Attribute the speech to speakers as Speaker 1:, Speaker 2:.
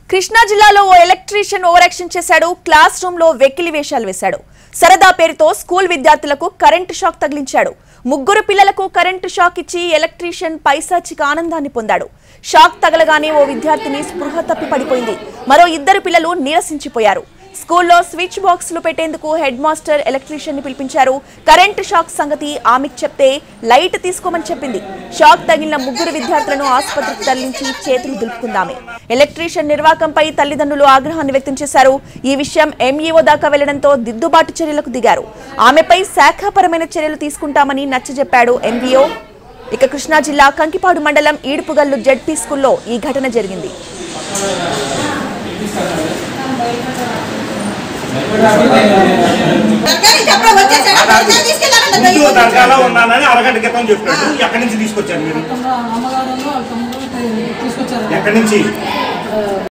Speaker 1: కృష్ణా జిల్లాలో ఓ electrician over action చేశాడు క్లాస్ రూమ్ లో వెకిలి వేషాలు వేశాడు సరదా పేరుతో స్కూల్ విద్యార్థులకు కరెంటు షాక్ తగిలించాడు ముగ్గురు పిల్లలకు కరెంటు షాక్ ఇచ్చి ఎలక్ట్రీషియన్ పైశాచిక ఆనందాన్ని పొందాడు షాక్ తగలగానే ఓ విద్యార్థిని స్పృహ తప్పి పడిపోయింది మరో ఇద్దరు పిల్లలు నీరసించిపోయారు స్కూల్లో స్విచ్ బాక్సులు పెట్టేందుకు హెడ్ మాస్టర్ ఎలక్ట్రీషియన్ ని పిలిపించారు కరెంటు షాక్ సంగతి ఆమెకు చెప్తే లైట్ తీసుకోమని చెప్పింది షాక్ తగిలిన ముగ్గురు విద్యార్థులను ఆసుపత్రికి తరలించి చేతులు దులుపుకుందామే ఎలక్ట్రీషియన్ నిర్వాకంపై తల్లిదండ్రులు ఆగ్రహాన్ని వ్యక్తం చేశారు ఈ విషయం ఎంఈఓ దాకా వెళ్లడంతో దిద్దుబాటు చర్యలకు దిగారు ఆమెపై శాఖాపరమైన చర్యలు తీసుకుంటామని నచ్చజెప్పాడు ఎంవీఓ ఇక కృష్ణా జిల్లా కంకిపాడు మండలం ఈడుపుగల్లు జడ్పీ స్కూల్లో ఈ ఘటన జరిగింది
Speaker 2: దర్గానికి చెప్పరా వచ్చేసాడా? దర్గా తీసుకెళ్ళాలంట
Speaker 3: ముందు
Speaker 2: దయ్యం.
Speaker 3: దర్గాలో ఉన్నానని అరగంట క్రితం చెప్పాడు ఎక్కడి నుంచి తీసుకొచ్చారు మీరు
Speaker 4: అమ్మగారు వాళ్ళ తమ్ముడు తీసుకొచ్చారు
Speaker 3: ఎక్కడి నుంచి